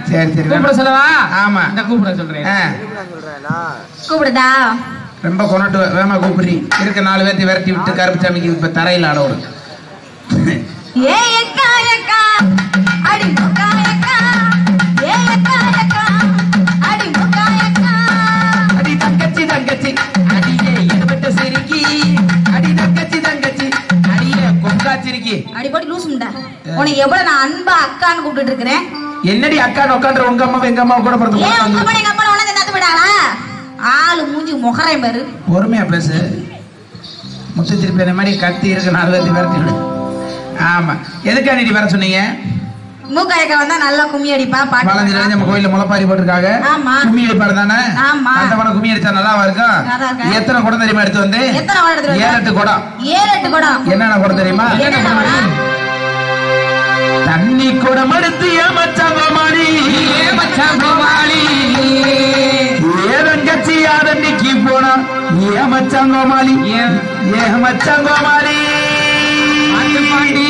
சரி சரி கூப்பிட சொல்லவா ஆமா. இந்த கூப்பிட சொல்றேன் ஆ, கூப்பிடுதா ரொம்ப கொண்டுட்டு வேமா கூப்பிடுறி இருக்க நாலு பேர்த்தி விரட்டி விட்டு கருப்புச்சாமிக்கு இப்ப தரையில் ஆட விடு ஏ எக்கா எக்கா அடி முக்கா எக்கா ஏ எக்கா எக்கா அடி முக்கா எக்கா அடி தங்கச்சி தங்கச்சி அடியே எடுபட்ட சிரிக்கி அடி தங்கச்சி தங்கச்சி அடியே கொங்கா சிரிக்கி அடி போடி லூஸ் முண்டா உனக்கு எவ்வளவு நான் அன்பா அக்கான்னு கூப்பிட்டு இருக்கிறேன் என்னடி அக்கா உட்காந்துற உங்க அம்மா எங்க அம்மா கூட பிறந்து ஏன் உங்க பிறந்து அம்மா எங்க அம்மா உனக்கு என்னது விடாளா ஆளு மூஞ்சி முகரை பாரு பொறுமையா பேசு முத்து திருப்பி அந்த மாதிரி கத்தி இருக்கு நாலு பேர்த்தி விரட்டி விடு ஆமா எதுக்கா நீ வர சொன்னீங்க மூக்கா எக்கா வந்தா நல்லா கும்மி அடிப்பா பாட்டு பாலஞ்சி பாடுவா. நம்ம கோயில்ல முளைப்பாரி போட்டிருக்காங்க ஆமா. கும்மி அடிப்பாரு தானே ஆமா. அந்த மனம் கும்மி அடிச்சா நல்லாவா இருக்கும் நல்லா இருக்கும். எத்தனை குடம் தெரியுமா எடுத்து வந்து எத்தனை வாழை எடுத்துட்டு ஏழு வந்த? எட்டு குடம் ஏழு எட்டு குடம் என்னென்ன குடம் தெரியுமா என்னென்ன குடம்? தண்ணி குடம் எடுத்து ஏமச்சாங்க மாடி கோமாளி ஏதங்கச்சி யாதன்னைக்கு போனா ஏமச்சாங்க மாலி ஏமச்சாங்க மாலி பாட்டு பாண்டி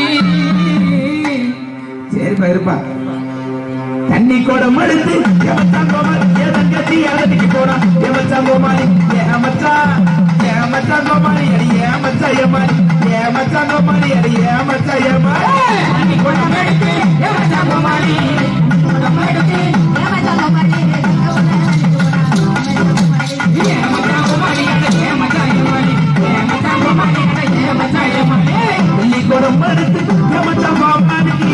சரிப்பா இருப்பா தண்ணி குடம் எடுத்து ஏமச்சாங்க மாலி ஏதங்கச்சி யாதன்னைக்கு போனா ஏமச்சாங்க மாலி ஏமச்சா ஏமச்சாங்க மாலி அடி ஏமச்சா ஏமாலி ஏமச்சாங்க மாலி அடி ஏமச்சா ஏமாலி ஏமாத்தாங்க பாரு. வெள்ளி குடம் எடுத்து ஏமச்சாங்க மாலி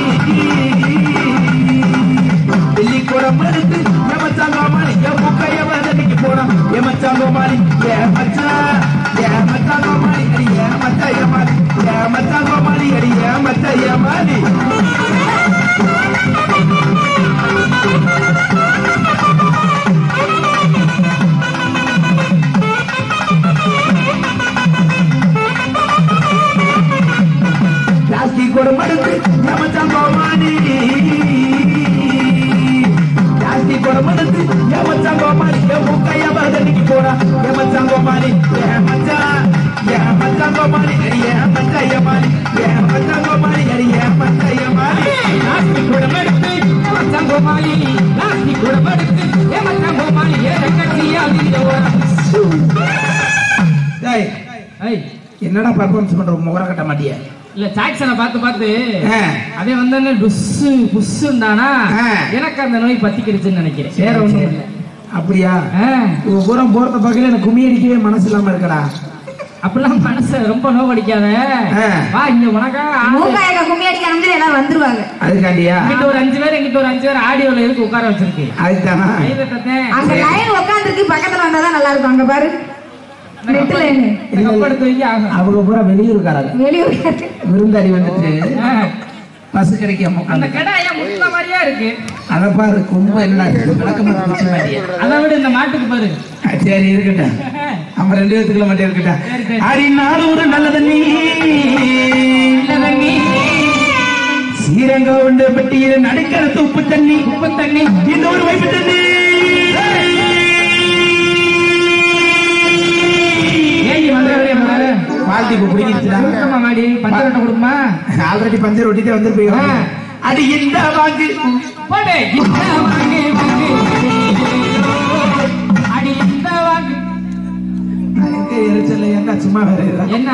வெள்ளி குடம் எடுத்து ஏமச்சாங்க மாலி எவ்வளோ ஏமாதன்னைக்கு போனா ஏமச்சாங்க மாலி ஏமச்சா ஏமச்சாங்க மாலி அடி ஏமச்சா ஏமாலி ஏமச்சாங்க மாலி அடி ஏமச்சா ஏமாலி பிளாஸ்டிக் குடம் எடுத்து ஏமச்சாங்க மாலி பிளாஸ்டிக் குடம் எடுத்து ஏமச்சாங்க மாலி எவ்வளோ ஏமாதன்னைக்கு போனா ஏமச்சாங்க மாலி ஏமச்சா ஏமச்சாங்க மாலி அடி ஏமச்சா ஏமாலி ஏமச்சாங்க மாலி அடி ஏமச்சா ஏமாலி லாஸ்டிக் குடம் எடுத்து ஏமச்சான் கோமாளி லாஸ்டிக் குடம் எடுத்து ஏமச்சான் கோமாளி ஏ கட்சியா டேய், ஐய் என்னடா பர்ஃபார்மன்ஸ் பண்ற முகர கட்ட மாட்டிய இல்ல ஜாக்சனை பார்த்து பார்த்து ஆ. அதே வந்து டுஸ்ஸு புஸ்ஸுண்டானா ஆ. எனக்கு அந்த நோய் பத்திக்கிடுச்சுன்னு நினைக்கிறேன் வேற ஒண்ணும் இல்ல அப்படியா ஆ, இவ பூரா போறத பார்க்கல எனக்கு கும்மி அடிக்கவே மனசு இல்லாம இருக்கடா அப்படிலாம் மனச ரொம்ப நோவடிக்காத ஆ. வா இங்க உனக்கா ஆளு. மூக்கா எக்கா கும்மி அடிக்க ஆரம்பிச்சு எல்லாரும் வந்துருவாங்க அதுக்காண்டியா இங்கிட்ட ஒரு அஞ்சு பேர் எங்கிட்ட ஒரு அஞ்சு பேர் ஆடியோல இருக்கு உட்கார வச்சிருக்கு அதுதானா கையில தட்டேன். அங்க லைன் உட்காந்துருக்கு பக்கத்துல வந்தாதான் நல்லா இருக்கும் அங்க பாரு இந்த நெட்டு கப்பல் லைனு இந்த கப்பல் எடுத்து வைக்க ஆகும் அவங்க பூரா வெளியூருக்காரங்க வெளியூர் விருந்தாடி வந்துட்டு ஆ. பஸ் கிடைக்காம அந்த உட்காந்து கடை ஏன் முத்த மாதிரியா இருக்கு அதை பாரு கும்ப என்ன விளக்கமா குச்சி மாதிரியா அதை விட இந்த மாட்டுக்கு பாரு ஆ, சரி இருக்கட்டும் நம்ம ரெண்டு பேத்துக்குள்ள மட்டும் இருக்கட்டும் சரி, சரி. அடி நானூறு நல்ல தண்ணி இல்ல தண்ணி ஸ்ரீரங்க உண்டு பெட்டியில் நடுக்கிறது உப்பு தண்ணி உப்பு தண்ணி இந்த ஒரு வைப்பு தண்ணி ஏங்கி வந்து பால்டி இப்ப பிடிக்கிச்சுடா கொடுக்கமா மாடி பச்சை ரொட்டை கொடுக்குமா ஆல்ரெடி பஞ்சர் ஒட்டிட்டு வந்து போய் அடி இந்த வாங்கு போடு இந்த வாங்கு வாங்கு அடி இந்த வாங்கு எங்க எரிச்சல் எங்க சும்மா வேற இருக்கா? என்ன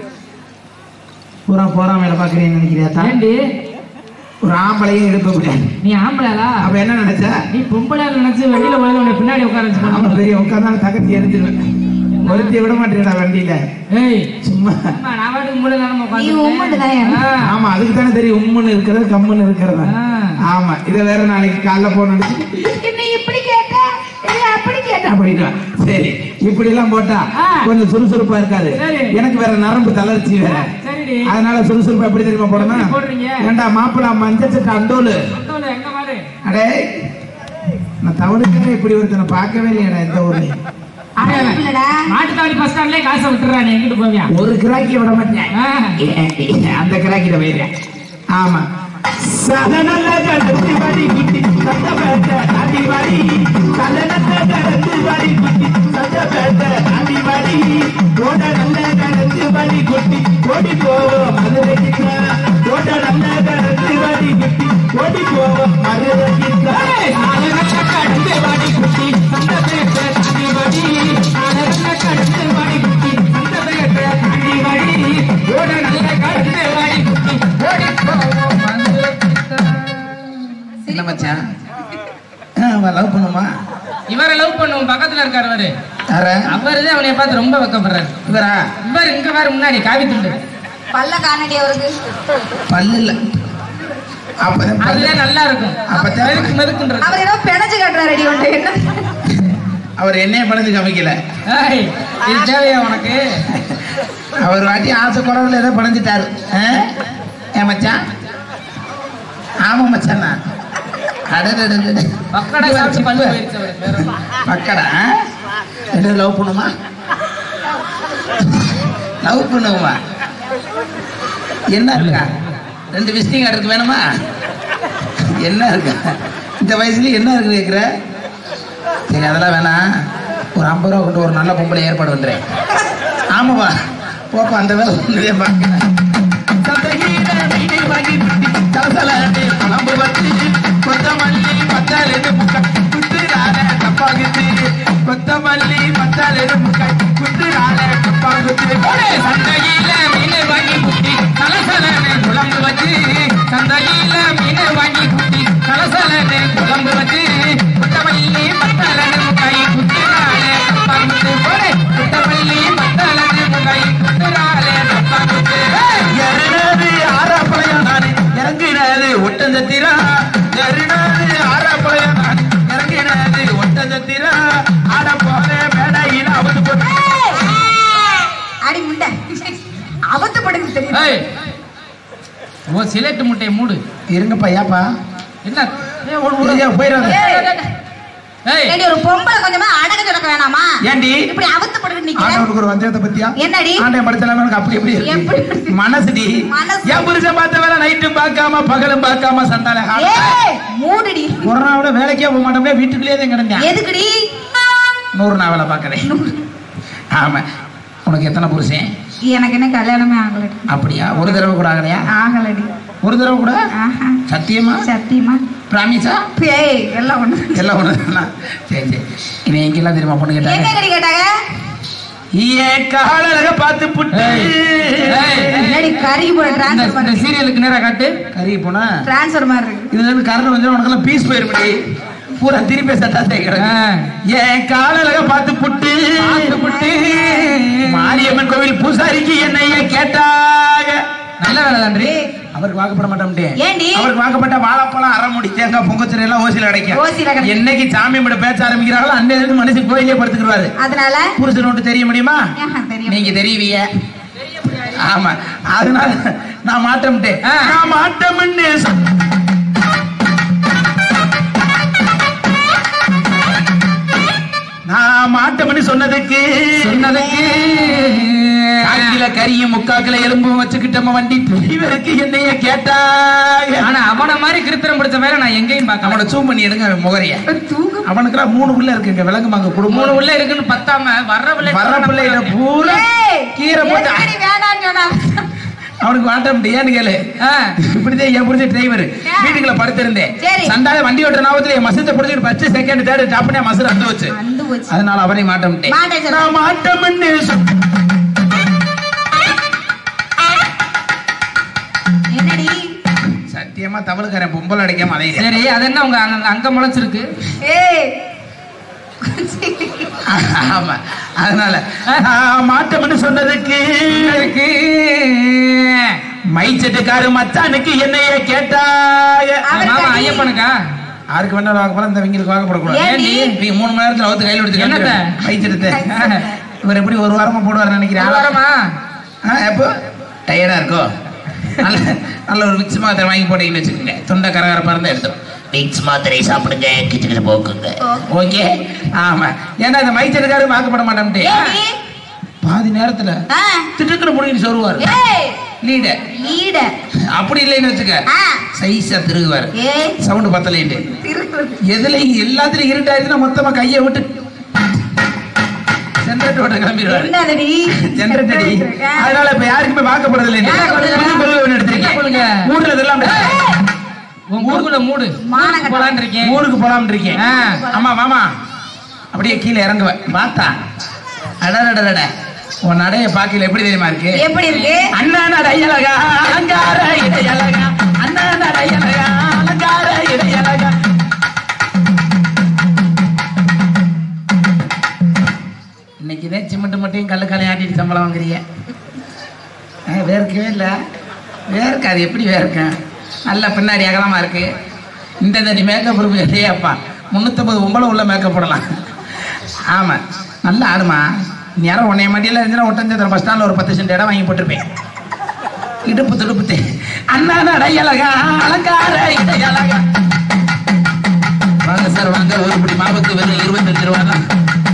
பூரா போறா வேலை பாக்குறேன்னு நினைக்கிறியா தான்? ஏண்டி ஒரு ஆம்பளையும் எழுப்ப முடியாது நீ ஆம்பளையா அப்ப என்ன நினைச்ச நீ பொம்பளை நினைச்சு வெளியில போய் உன்னை பின்னாடி உட்கார வச்சு ஆமா பண்ணுவோம் பெரிய உட்கார்ந்து தகத்தி எரிஞ்சிருவேன் ஒருத்தி விட மாட்டேடா வண்டியில ஏய் சும்மா அம்மா, நான் பாட்டுக்கு மூளை தானே நீ உம்முன்னு தானே? ஆமா அதுக்கு தானே தெரியும் உம்முன்னு இருக்கிறது கம்முன்னு இருக்கிறது ஆ. ஆமா இதை வேற நாளைக்கு காலைல போன என்ன இப்படி கேட்ட இல்ல அப்படி கேட்ட போயிட்டான் சரி இப்படி எல்லாம் போட்டா ஆ. கொஞ்சம் சுறுசுறுப்பா இருக்காது சரி. எனக்கு வேற நரம்பு தளர்ச்சி வேற சரிடி அதனால சுறுசுறுப்பா எப்படி தெரியுமா போடணும் எப்படி போடுறீங்க? ஏண்டா மாப்பிள மஞ்சள் சட்டை அண்டோலு அந்தோல எங்க மாடு அடே நான் தவறுக்காக இப்படி ஒருத்தனை பார்க்கவே இல்லையடா இந்த ஊர்ல இல்லடா மாட்டுத்தாவணி பஸ் ஸ்டாண்ட்லயே காசை விட்டுறானே எங்கிட்டு போவியா ஒரு கிராக்கி விட மாட்டேன் ஆ. அந்த கிராக்கிட்ட போயிடுறேன் ஆமா சதனல்ல கடந்து வரி குட்டி சத்த பேட்ட அடிவாடி சதனல்ல கடந்து வரி குட்டி சத்த பேட்ட அடிவாடி ஓட நல்ல கடந்து வரி குட்டி ஓடி போவோம் மதுரைக்கு ஓட நல்ல கடந்து வரி குட்டி ஓடி போவோம் மதுரைக்கு என்ன மச்சான் லவ் பண்ணுமா இவரை லவ் பண்ணுவோம் பக்கத்துல இருக்காரு அவரு யார அவரு தான் அவனைய பார்த்து ரொம்ப வெக்கப்படுறாரு இவரா இவர் இங்க வேற முன்னாடி காவி துண்டு பல்ல காணடி அவருக்கு பல்லு இல்ல அப்பதான் பல்லு அதுதான் நல்லா இருக்கும் அப்பதான் மெதுக்கு மெதுக்குன்றது அவர் ஏதோ பிணைச்சு கட்டுறாரு அடி ஒன்று என்ன அவர் என்னைய பணத்து காமிக்கல ஏய், இது தேவையா உனக்கு அவர் வாட்டி ஆசை குறவுல ஏதோ பணஞ்சிட்டாரு ஏன் மச்சான் ஆமா மச்சான் அடடடடட. பக்கடா சாப்பிட்டு பல்லு போயிருச்சு அவருக்கு வேற ஒண்ணும். பக்கடா ரெண்டு லவ் பண்ணுமா லவ் பண்ணுமா என்ன இருக்கா ரெண்டு விசிட்டிங் கார்டு இருக்கு வேணுமா என்ன இருக்கா இந்த வயசுல என்ன இருக்கு கேட்குற சரி அதெல்லாம் வேணாம் ஒரு ஐம்பது ரூபா கொண்டு ஒரு நல்ல பொம்பளை ஏற்பாடு வந்துடுறேன் ஆமாப்பா போப்பா அந்த வேலை ஒன்றுதே பார்க்கிறேன் சந்தையில மீனை வாங்கி குட்டி, சலசலன்னு குழம்பு வச்சு, கொத்தமல்லி பத்தாலென்னு முக்காய், குத்துறால டப்பாங்குத்து. கொத்தமல்லி பத்தாலென்னு முக்காய், குத்துறால டப்பாங்குத்து. போடு, சந்தையில மீன் வாங்கி குட்டி கலசலன்னு குழம்பு வச்சு சந்தையில மீன் வாங்கி குட்டி கலசலன்னு குழம்பு வச்சு குட்டமல்லி பத்தலன்னு முக்காய் குத்துறாளே தப்பாங்குத்து போடு குட்டமல்லி பத்தலன்னு முக்காய் குத்துறாளே தப்பாங்குத்து எருணாது ஆறாப்பழையா நானு, இறங்கினாது ஒட்டஞ்சத்திரா. எருணாது ஆறாப்பழையா நானு, இறங்கினாது ஒட்டஞ்சத்திரா. ஆட போற மேடையில அவுத்து போட்டு அடி முண்டை அவத்து படுக்கு தெரியும் ஏய் ஓ சிலேட்டு முட்டையை மூடு இருங்கப்பா ஏப்பா என்ன ஏய், ஒரு- ஒரு- ஐயா, போயிடாத. ஏய் ஏடி ஒரு பொம்பளை கொஞ்சமா அடக்க சொல்ல வேணாமா ஏண்டி இப்படி அவத்து படுக்கு நிக்கிற ஆண்டவனுக்கு ஒரு வஞ்சகத்தை பத்தியா என்னடி ஆண்டவன் படைச்சலாம எனக்கு அப்படி எப்படி எப்படி இருக்கு இருக்கு? மனசுடி மனசு. என் புருஷன் பார்த்த வேலை நைட்டும் பார்க்காம பகலும் பார்க்காம சண்டால ஏய் மூடுடி கொரோனாவோட வேலைக்கே போக மாட்டோம்னா வீட்டுக்குள்ளேயே தான் கிடந்தேன் எதுக்குடி நூறு நான் வேலை பார்க்கறேன் ஆமா உனக்கு எத்தனை புருஷன் எனக்கு என்ன கல்யாணமே ஆகலடி அப்படியா ஒரு தடவை கூட ஆகலையா ஆகலடி ஒரு தடவை கூட ஆஹா சத்தியமா சத்தியமா பிராமிஸா பேய் எல்லாம் ஒண்ணு எல்லாம் ஒண்ணு சரி சரி இனி எங்கெல்லாம் தெரியுமா பொண்ணு எங்க கேட்டாங்க கடி கேட்டாங்க ஏன் காலழக பார்த்து புட்டு ஏய், ஏய். என்னடி கருகி போய் இந்த டிரான்ஸ்ஃபர் இந்த மாதிரி சீரியலுக்கு நேரா காட்டு கறி போனா டிரான்ஸ்ஃபர் மாதிரி இருக்கு இதுல இருந்து கரண்ட் வந்து உனக்கெல்லாம் பீஸ் போயிருப்படி பூரா திருப்பி சட்டா ஆ. தேய்க்கிறேன் ஏன் காலழக பார்த்து புட்டு பார்த்து புட்டு. மாரியம்மன் கோவில் பூசாரிக்கு என்னைய கேட்டாக நல்ல வேலை தான்றி அவருக்கு வாக்கப்பட மாட்டோம் ஏண்டி? அவருக்கு வாக்கப்பட்ட வாழைப்பழம் அரைமுடி தேங்காய் பொங்கச்சரி எல்லாம் ஓசில கிடைக்கும் ஓசில கிடைக்கும். என்னைக்கு சாமி கூட பேச ஆரம்பிக்கிறாங்களோ அன்னையில இருந்து மனுஷன் கோயிலே படுத்துக்கிறாரு அதனால புருஷன் ஒன்று தெரிய முடியுமா ஆஹா, தெரியும் நீங்க தெரியவிய ஆமா அதனால நான் மாட்டேன்ட்டேன் ஆ. நான் மாட்டேன்னு சொ- நான் மாட்டேன்னு சொன்னதுக்கு சொன்னதுக்கு காக்கில கரியும் முக்காக்கில எலும்பும் வச்சுக்கிட்டம வண்டி டிரைவருக்கு என்னைய கேட்டாங்க ஆனா அவன மாதிரி கிருத்திரம் பிடிச்ச வேலை நான் எங்கேயும் பார்க்க அவனை சூம் பண்ணி எடுங்க அவன் முகரைய தூங்கு அவனுக்குலாம் மூணு புள்ள இருக்குங்க விலங்குமாங்க மூணு குடும்பம் உள்ள இருக்குன்னு பத்தாம வர்ற பிள்ளை வர்ற பிள்ளைகிட்ட பூரா ஏய், கீரை போட்டு எதுக்குடி வேணாம்னு சொன்னா? அவனுக்கு வாட்டம் ஏன்னு கேளு ஆ. இப்படிதான் என் புரிஞ்ச டிரைவர் ஆ. வீட்டுக்குள்ள படுத்திருந்தேன் சரி. சண்டால வண்டி ஓட்டுற நாவத்துல என் மசத்தை பிடிச்சிட்டு ஃபர்ஸ்ட் செகண்ட் தேர்ட் டாப்னே மசர் அந்து வச்சு அந்து போச்சு. அதனால அவனை மாட்டேன்ட்டேன் மாட்டேன் சொல்லு. நான் மாட்டேன்னு சொ- என்னடி சத்தியமா தமிழுக்காரன் பொம்பளை அடிக்காம அலையிறேன் சரி அது என்ன உங்க அங்க அங்க முளைச்சிருக்கு ஏய் ஆமா அதனால நான் மாட்டேன்னு சொன்னதுக்கு இருக்கு. மைச்சட்டுக்காரு மச்சானுக்கு என்னைய கேட்டாய அவருக்கு மாமா அடி. ஐயப்பனுக்கா யாருக்கு வேணாலும் வாக்கப்பட இந்த வங்கிலுக்கு வாக்கப்படக்கூடாது ஏண்டி? நீ மூணு மணி நேரத்துல அவுத்து கையில் எடுத்து என்னத்த? மைச்செடுத்து இவர் எப்படி ஒரு வாரமா போடுவார் நினைக்கிறேன் ஒரு வாரமா ஆ, எப்போ டயர்டா இருக்கோ நல்ல நல்ல ஒரு விக்ஸ் மாத்திரை வாங்கி போட்டீங்கன்னு வச்சுக்கோங்க தொண்டை கரகரப்பா இருந்தா எடுத்துரும் விக்ஸ் மாத்திரை சாப்பிடுங்க கிச்சு கிச்சு போக்குங்க ஓகே ஆமா ஏன்னா இந்த மைச்செடுக்காரு வாக்கப்பட மாட்டோம்ட்டு ஏடி பாதி நேரத்துல ஆ திட்டுக்குன்னு முடிஞ்சு சொல்லுவார் ஏய் லீடர் லீடர் அப்படி இல்லைன்னு வச்சுக்க ஆ சைஸா திருகுவார் ஏய் சவுண்ட் பத்தலைன்ட்டு திரு எதுலயும் எல்லாத்துலயும் இருட்டாயிருச்சுன்னா மொத்தமா கையை விட்டு ஜென்ரேட்டர் ஓட்ட கிளம்பிடுவாரு என்னதுடி ஜென்ரேட்டர் அடி ஆ. அதனால இப்ப யாருக்குமே வாக்கப்படுறது இல்லை என்ன கொள்கை? புது கொள்கை ஒண்ணு என்ன எடுத்திருக்கேன் கொள்கை? ஊர்ல இதெல்லாம் உன் ஊருக்குள்ள மூடு மானங்கட்ட. போலான்னு இருக்கேன் ஊருக்கு போலாம்னு இருக்கேன் ஆ. ஆமா மாமா அப்படியே கீழே இறங்குவேன் பார்த்தா அடடடட உன் நடைய பாக்கையில எப்படி தெரியுமா இருக்கு எப்படி இருக்கு அண்ணா நடையழகா அலங்கார இடையழகா அண்ணா நடையழகா அலங்கார இடையழகா சம்பளம் வாங்குறீங்க ஆ, வேர்க்கவே இல்லை வேர்க்காது எப்படி வேர்க்கும் நல்ல பின்னாடி அகலமாக இருக்கு இந்த தடி மேக்கப் இருக்கு இல்லையாப்பா முந்நூற்றம்பது ஒம்பளை உள்ள மேக்கப் போடலாம் ஆமாம் நல்லா ஆடுமா நேரம் உன்னைய மண்டியில் இருந்துச்சுன்னா ஒட்டஞ்சத்திரம் பஸ் ஸ்டாண்டில் ஒரு பத்து சென்ட் இடம் வாங்கி போட்டிருப்பேன் இடுப்பு துடுப்பு அண்ணா நடையழகா அலங்கார இடையழகா வாங்க சார் வாங்க ஒரு படி மாவுக்கு வெறும் இருபத்தஞ்சு ரூபா தான்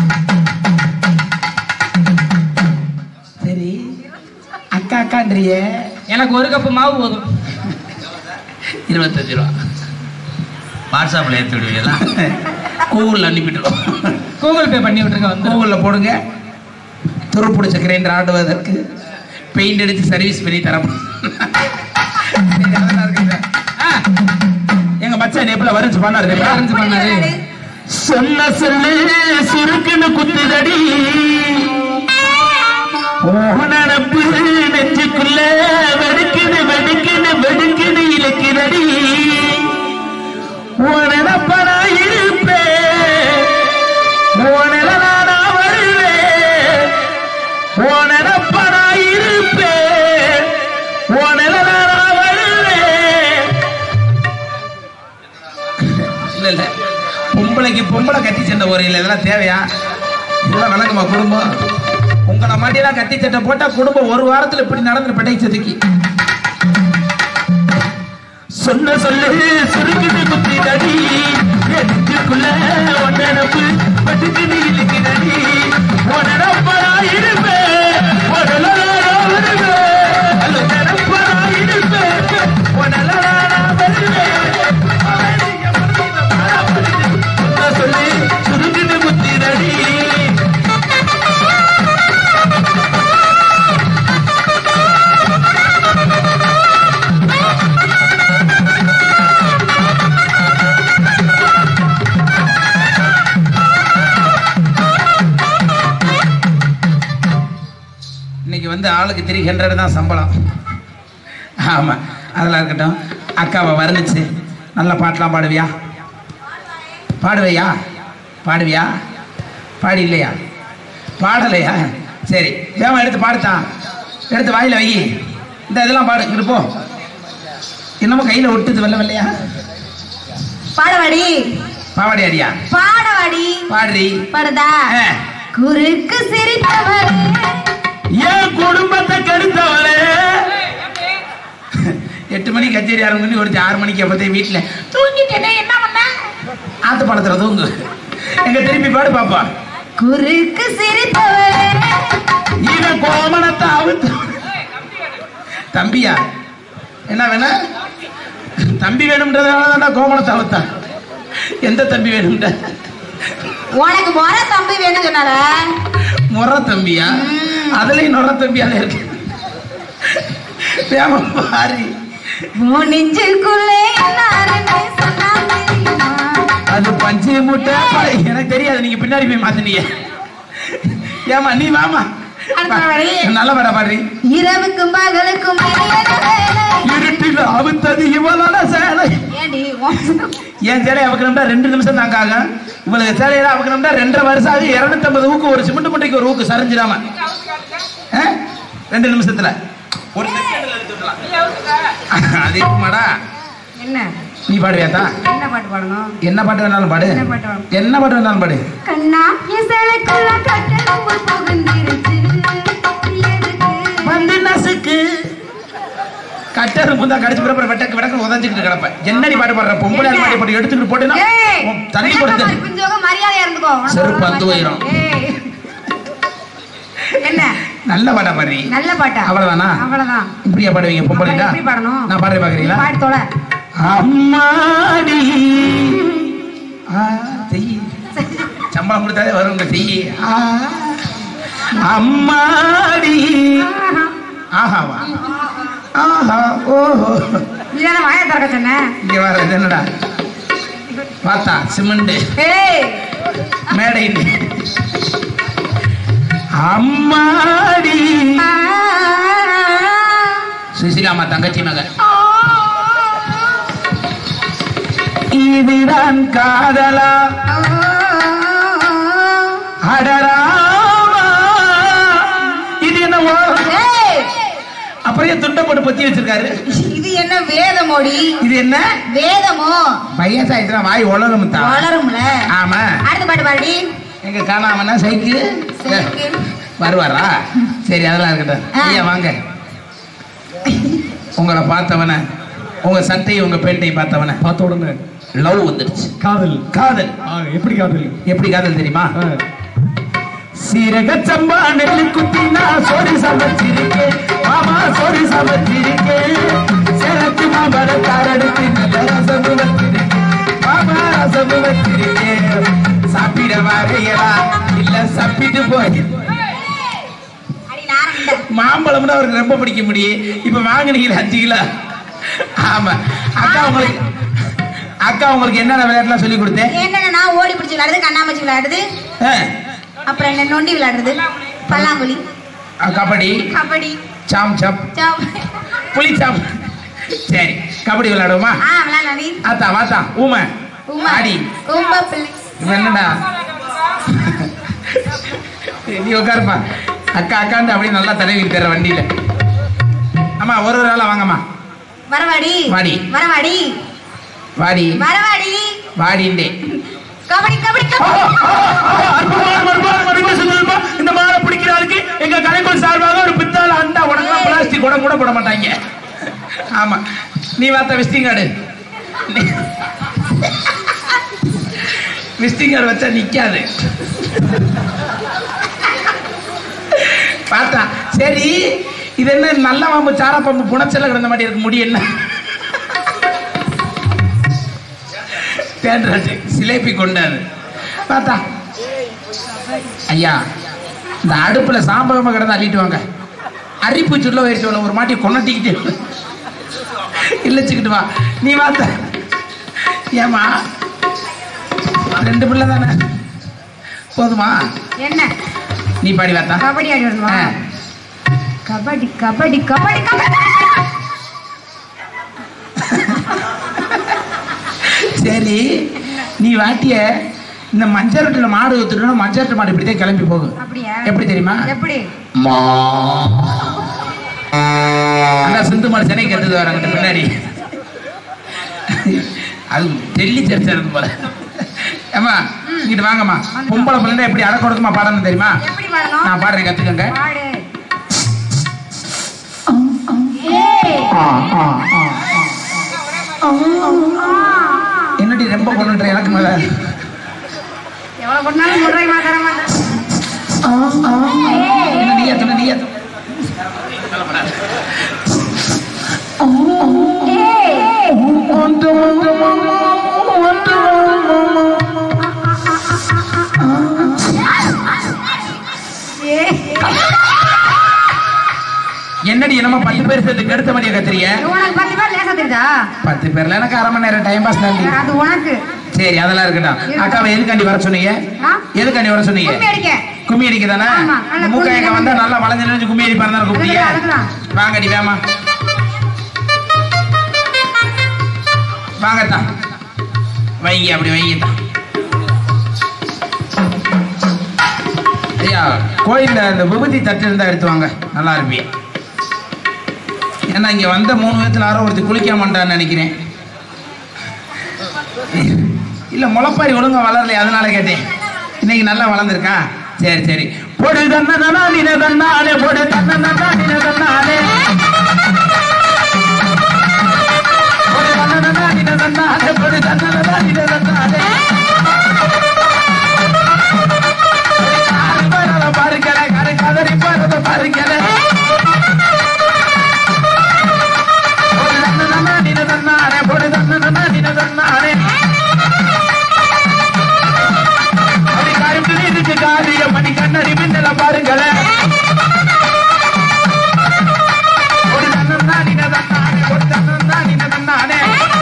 சரி அக்கா அக்கான்றியே எனக்கு ஒரு கப்பு மாவு போதும் இருபத்தஞ்சு ரூபா வாட்ஸ்அப்ல ஏற்றி விடுவீங்களா கூகுளில் அனுப்பிட்டுருவோம் கூகுள் பே பண்ணி விட்டுருங்க வந்து கூகுளில் போடுங்க துரு பிடிச்ச கிரைண்டர் ஆடுவதற்கு பெயிண்ட் அடித்து சர்வீஸ் பண்ணி தரப்போம் சரி, அதெல்லாம் இருக்குங்க. ஆ, எங்க மச்சான் எப்பல வரைஞ்சு பண்ணாரு தெரியுமா? வரைஞ்சு பண்ணாரு சொன்ன சொல்லு சுருக்குன்னு குத்துதடி ஓனப்பு நெஞ்சுக்குள்ள வெடுக்குது வெடுக்குது வெடுக்குது இழுக்குதடி உனப்பனா இருப்பேன் உனல நானா வருவேன் உனப்பனா இருப்பேன் உனல நானா வருவேன் இல்ல இல்ல பொம்பளைக்கு பொம்பளை கத்தி சண்டை ஒரு இல்லை இதெல்லாம் தேவையா இதெல்லாம் வணக்கமா குடும்பம் உங்களை மாட்டியெல்லாம் கத்தி சட்டை போட்டா குடும்பம் ஒரு வாரத்துல இப்படி நடந்து பெட்டை சதுக்கி சொன்ன சொல்லு சுருக்குது குத்தி தடி நெஞ்சுக்குள்ள ஒன்னப்பு பட்டுக்குது இழுக்குதடி உடனப்பரா இருப்பேன் உடலாரா வருவேன் அல்ல நினப்பரா இருப்பேன் உடலாரா வருவேன் சொன்ன சொல்லு சுருக்குது குத்தி தடி இன்னைக்கு வந்து ஆளுக்கு த்ரீ ஹண்ட்ரட் தான் சம்பளம் ஆமாம் அதெல்லாம் இருக்கட்டும் அக்காவை வர்ணிச்சு நல்ல பாட்டெலாம் பாடுவியா பாடுவையா பாடுவியா பாடி இல்லையா பாடலையா சரி வேமா எடுத்து பாடுத்தான் எடுத்து வாயில வை இந்த இதெல்லாம் பாடு இங்கிட்டு போ என்னமோ கையில் ஒட்டுது வெள்ள வெள்ளையா பாடவாடி பாவாடி அடியா பாடவாடி பாடுறி பாடுதா ஆ. குறுக்கு சிரித்தவரே என் குடும்பத்தை கெடுத்தவளே எட்டு மணிக்கு கச்சேரி ஆரம்பி ஒரு ஆறு மணிக்கு அப்பதே வீட்டில் தூங்கிட்டேனே என்ன பண்ண ஆத்து படத்துல தூங்கு எங்க திருப்பி பாடு பாப்பா குறுக்கு சிரித்தவரே இவன் கோமணத்தை அவுத்து தம்பியா என்ன வேணா தம்பி வேணும்ன்றதுனால தானே கோமணத்தை அவுத்தான் எந்த தம்பி வேணும்ன்ற உனக்கு முறை தம்பி வேணும் சொன்னார முறை தம்பியா அதுலயும் நொற தம்பியால இருக்கு வேம பாரி உன் நெஞ்சுக்குள்ளே எல்லாருமே சொன்னா தெரியுமா? அது பஞ்சு முட்டை பாரு, எனக்கு தெரியாது நீங்க பின்னாடி போய் மாத்தினீங்க ஏமா நீ வாமா அடுத்த வழி. நல்ல பட பாடுறி இரவுக்கும் பகலுக்கும் இடையில வேலை. இருட்டில் அவுத்தது இவளோட சேலை ஏண்டி உன் என் சேலை அவுக்கணும்னா ரெண்டு நிமிஷம் தாங்க ஆகும் இவளுக்கு சேலையில அவுக்கணும்னா ரெண்டரை வருஷம் ஆகுது இருநூத்தம்பது ஊக்கு ஒரு சிமெண்ட் முட்டைக்கு ஒரு ஊக்கு சரிஞ்சிடாம ஆ? ரெண்டு நிமிஷத்துல ஒரு செகண்ட்ல எடுத்து விடலாம் அது எப்பமாடா என்ன நீ பாடுவியாத்தா என்ன பாட்டு பாடணும் என்ன பாட்டு வேணாலும் பாடு என்ன பாட்டு பாடணும்? என்ன பாட்டு வேணாலும் பாடு கண்ணா என் சேலைக்குள்ள கட்டணம்பு புகுந்திருச்சு எதுக்கு வந்து நசுக்கு கட்டரு புந்தா கடிச்சு பிறப்பு வெட்டக்கு விடக்கு உதஞ்சிட்டு கிடப்பேன் என்னடி பாட்டு பாடுற பொம்பளை என்ன? அல்மாடி போட்டு எடுத்துட்டு போட்டேன்னா ஏய், உன் தண்ணி விளக்கமா கொடுத்து இருப்பிஞ்சோக மரியாதையா இருந்துக்கோ உனக்கு செருப்பு ஒரு அந்து மரியாதை. போயிரும். ஏய். என்ன நல்ல பாட்டா பாடுறி நல்ல பாட்டா அவ்வளவுதானா அவ்வளவுதான் இப்படியா பாடுவீங்க பொம்பளைங்களா அப்புறம் எப்படி பாடணும் நான் பாடுறேன் பாக்குறீங்களா பாட்டு தொலை அம்மாடி ஆ, செய் சம்பளம் கொடுத்தாலே வரும் உங்க செய் ஆ, அம்மாடி ஆஹாவா ஆஹா ஓஹோ நீதானே வாயை திறக்க சொன்ன இங்க வர இது என்னடா பார்த்தா சிமெண்ட் ஏய் மேடை அம்மாடி ஆ, சுசிலாமா தங்கச்சி மகன் இதுதான் காதலா ஆ, அடராமா இது அப்புறம் ஏன் துண்டை போட்டு பொத்தி வச்சிருக்காரு இது என்ன வேதமோடி இது என்ன வேதமோ வயசாயிட்டுனா வாய் உலகம் தான் வளரும்ல ஆமா அடுத்த பாட்டு பாடி எங்க காணாமன்னா சைக்கு சைக்கிள். வருவாரா சரி அதெல்லாம் இருக்கட்டும் ஆ. ஐயா வாங்க உங்களை பார்த்தவன உங்க சட்டையும் உங்க பேண்டையும் பார்த்தவன பார்த்த உடனே லவ் வந்துடுச்சு காதல் காதல் ஆ, எப்படி காதல் எப்படி காதல் தெரியுமா ஆ, சீரக சம்பா நெல்லு குத்தி நான் சோறு சமைச்சிருக்கேன் மாமா சோறு சமைச்சிருக்கேன் சிறப்பு மாமர காரடுத்து நல்ல ரசம் வச்சிருக்கேன் மாமா ரசம் வச்சிருக்கேன் சாப்பிட வரையலா இல்ல சாப்பிட்டு போய் அடி நாரம் இந்த. மாம்பழம்னு அவருக்கு ரொம்ப பிடிக்க முடியும் இப்ப வாங்கினீங்க அஞ்சு கிலோ ஆமா அக்கா உங்களுக்கு அக்கா உங்களுக்கு என்னென்ன விளையாட்டுலாம் சொல்லி கொடுத்தேன் என்னென்ன நான் ஓடி பிடிச்சி விளையாடுறது கண்ணாமூச்சி விளையாடுறது ஆ, அப்புறம் என்ன நொண்டி விளையாடுறது பல்லாங்குழி ஆ, கபடி கபடி சாம் சாப் சாப். புளி சாப் சரி கபடி விளையாடுவோமா ஆ விளையாடலாம் நீ ஆத்தா வாத்தா ஊமை உமா ஆடி உமா பிள்ளை இவன் என்னடா நீ உட்காருப்பா அக்கா அக்காண்டு அப்படியே நல்லா தடவி தர வண்டியில அம்மா ஒரு ஒரு ஆளா வாங்கம்மா வரவாடி வாடி. வரவாடி வாடி வரவாடி வாடிண்டே கபடி கபடி கபடி இந்த மாலை பிடிக்கிறாருக்கு எங்க கலைக்குள் சார்பாக ஒரு பித்தாள அண்டா உடனே பிளாஸ்டிக் உடம்பு கூட போட மாட்டாங்க ஆமா நீ வாத்த விஸ்டிங் கார்டு விஸ்டிங் கார்டு வச்சா நிக்காது பார்த்தா சரி இது என்ன நல்ல பாம்பு சாரா பாம்பு புணச்சல கிடந்த மாதிரி இருக்கு முடி என்ன தேன்ராஜ் சிலேபி கொண்டாரு பார்த்தா ஐயா இந்த அடுப்புல சாம்பகமா கிடந்து அள்ளிட்டு வாங்க அரிப்பு சொல்ல வயிற்று ஒரு மாட்டி கொண்டாட்டிக்கிட்டு இல்லச்சுக்கிட்டு வா நீ வாத்த ஏமா ரெண்டு பிள்ளை தானே போதுமா என்ன நீ பாடி வாத்தா கபடி ஆடி வரணுமா ஆ. கபடி கபடி கபடி கபடி சரி நீ வாட்டிய இந்த மஞ்சள் ரொட்டில மாடு ஊத்துட்டோம்னா மஞ்சள் ரொட்டி மாடு இப்படித்தான் கிளம்பி போகும் அப்படியா எப்படி தெரியுமா எப்படி மா அந்த சிந்து மாடு சென்னை கத்துது வராங்க பின்னாடி அது டெல்லி சர்ச்சை இருக்கு போல ஏமா இங்கிட்டு வாங்கம்மா பொம்பளை பிள்ளை எப்படி அடக்கொடுக்குமா பாடணும் தெரியுமா எப்படி பாடணும் நான் பாடுறேன் கத்துக்கங்க பாடு ஏய் என்னடி ரொம்ப கொண்டுன்ற எனக்கு மேல எவ்வளவு பண்ணாலும் முறை மாத்தர மாட்டேன் என்ன நீயா சொன்ன நீயா சொன்ன? என்னடி என்னமோ பத்து பேர் சேர்த்து கெடுத்த மாதிரியா கத்துறிய உனக்கு பத்து பேர் லேசா தெரியுதா பத்து பேர்ல எனக்கு அரை மணி நேரம் டைம் பாஸ் தாண்டி அது உனக்கு சரி அதெல்லாம் இருக்கட்டும் அக்காவை எதுக்காண்டி வர சொன்னீங்க ஆ? எதுக்காண்டி வர சொன்னீங்க கும்மி அடிக்க கும்மி அடிக்க தானே ஆமா, நல்லா மூக்க கும்மி எங்க வந்தா நல்லா வளைஞ்சு நினைச்சு கும்மி அடிப்பாரு தானே கூப்பிட்டீங்க அதுக்குதான், வாங்கடி வேமா வாங்கத்தான் வைங்க அப்படி வைங்கத்தான் ஐயா கோயில்ல இந்த விபூதி தட்டு இருந்தா எடுத்து வாங்க நல்லா இருப்பீங்க ஏன்னா இங்க வந்த மூணு விதத்துல யாரோ ஒருத்தர் குளிக்க மாட்டான்னு நினைக்கிறேன் இல்ல முளைப்பாரி ஒழுங்கா வளரலையே அதனால கேட்டேன் இன்னைக்கு நல்லா வளர்ந்துருக்கா சரி சரி பொடு தன்னா நின தன்னாலே பொடு தன்னா நின தன்னாலே பொடு தன்னா நின தன்னாலே பொடு தன்னா நின தன்னாலே பாருக்கல கரு கதறி போறத பாருக்கல பொடு தன்னா நின தன்னாலே பொடு தன்னா நின தன்னாலே அப்படி கரும்பு இருக்கு காரிய மணி கண்ணடி மின்னல பாருங்களேன் ஒரு தன்னம் தான் நினதன்னானே ஒரு தன்னம் தான் நினதன்னானே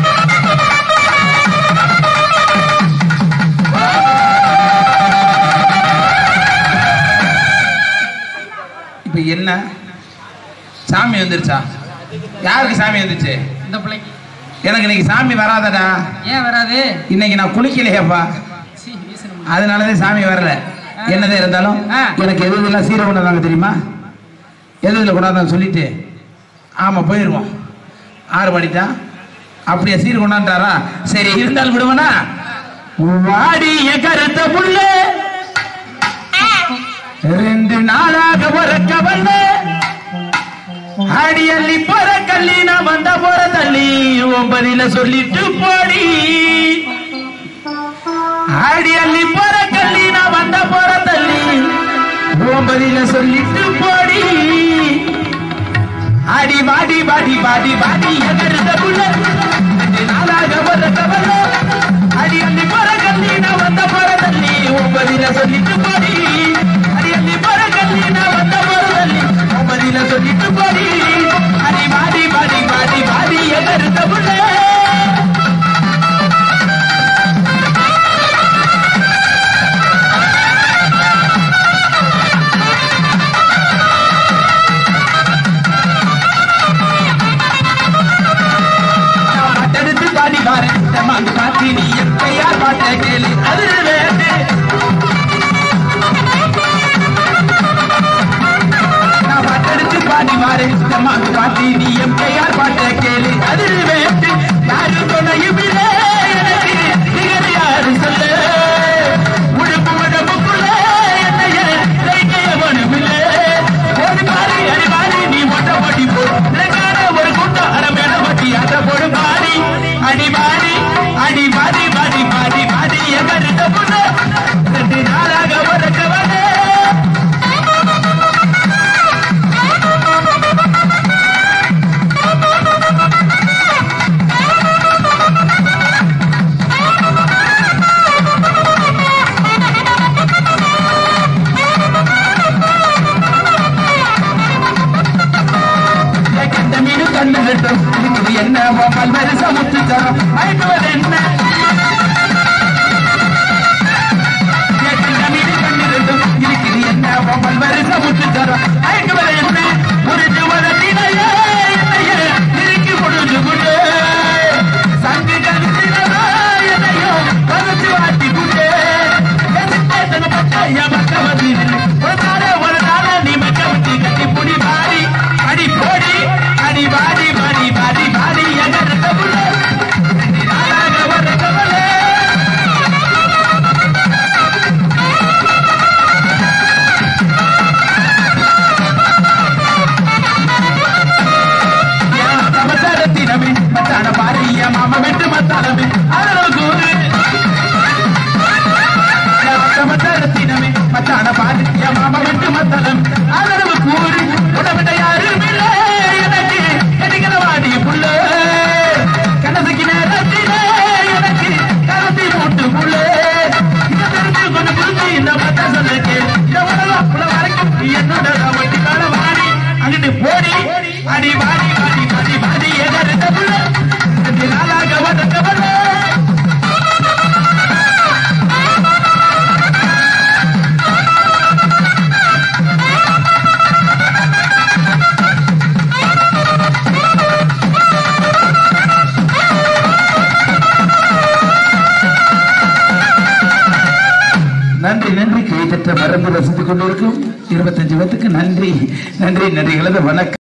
இப்ப என்ன சாமி வந்துருச்சா யாருக்கு சாமி வந்துச்சு இந்த பிள்ளைக்கு எனக்கு இன்னைக்கு சாமி வராதடா ஏன் வராது இன்னைக்கு நான் குளிக்கலையேப்பா சீ, வீசணும். அதனாலதான் சாமி வரல என்னதான் இருந்தாலும் ஆ. எனக்கு எது இதெல்லாம் சீரை கொண்டாந்தாங்க தெரியுமா எது இதில் கொண்டாந்தாங்க சொல்லிட்டு ஆமா போயிருவோம் ஆறு மணி தான் அப்படியே சீர் கொண்டாண்டாரா சரி இருந்தாலும் விடுவனா வாடிய கருத்த புள்ள ரெண்டு நாளாக பிறக்க வந்த அடி அள்ளி போற கள்ளி நான் வந்த போற தள்ளி ஒன்பதில சொல்லிட்டு போடி அடி அள்ளி போற கள்ளி நான் வந்த போற தள்ளி ஒன்பதில சொல்லிட்டு போடி அடி பாடி பாடி பாடி பாடி எகருத புள்ள ரெண்டு நாளாக பிறக்க வந்த அடி அள்ளி போற கள்ளி நான் வந்த போற தள்ளி ஒன்பதில சொல்லிட்டு போடி அடி அள்ளி போற கள்ளி நான் வந்த போற தள்ளி ஒன்பதில சொல்லிட்டு போடி அடி பாடி பாடி பாடி பாடி எகருத புள்ள பாட்டெடுத்து பாடி பாரு மாந்து பாத்தி நீ எப்பயார் பாட்ட கேளு அது வேண்டு நான் பாட்டெடுத்து பாடி பாரு மாந்து பாத்தி நீ எப்பயார் பாட்ட கேளு அது வேண்டு யாரு துணையும் இல்லை எனக்கு நிகர் யாரு சொல்லு உடுப்பு உடம்புக்குள்ள என்னைய தைக்கையவனும் இல்லை ஓடி பாரு அடி பாரு நீ மொட்டை ஓட்டி போ இலக்கான ஒரு கூட்டம் அரை மேல வட்டி அதை போடு பாடி அடி பாடி அடி பாடி பாடி பாடி பாடி எகருத்த புண்ணு ரெண்டு நாளாக வரக்கவனே கண்ட மீனு கண்ணு கட்டும் இருக்குது என்ன பல்வேறு சமுத்து தரும் மயக்குவது என்ன கண்ட மீனு கண்ணு கட்டும் இருக்குது என்ன பல்வேறு சமுத்து தரும் மயக்குவது என்ன புரிஞ்சு வளர்த்தினையே என்னையே இறுக்கி கொடுத்து கொண்டு சங்கு கருத்தினதா என்னையோ கருத்து வாட்டி கொண்டு ஒரு நாள ஒரு நாள நீ மக்க விட்டு கட்டி புடி பாடி அடி போடி அடி பாடி பாடி பாடி பாடி எங்க புள்ள ரெண்டு நாளாக ஒரு கவலை சமசரத்தினமே மத்தான பாரிய மாம வெட்டு மத்தானமே அருள் கூறு சமசரத்தினமே மத்தான பாரிய மாம வெட்டு மத்தானம் அருள் கூறு உடம்பிட்ட யாரும் இல்லை எனக்கு எடிக்கிற வாடி புள்ள கனசுக்கு நேரத்திலே எனக்கு கருத்தி மூட்டு புள்ள இதை தெரிஞ்சு கொண்டு புரிஞ்சு இந்த மத்த சொல்லுக்கு இந்த உலகம் புல வரைக்கும் என்னோட வட்டி கால வாடி அங்கிட்டு போடி அடி வாடி வாடி வாடி வாடி எகருத்த புள்ள ரெண்டு நாளாக வந்த புள்ள நன்றி நன்றி கைதட்ட மரபு ரசித்துக் கொண்டிருக்கும் இருபத்தஞ்சு பேத்துக்கு நன்றி நன்றி நன்றிகளது வணக்கம்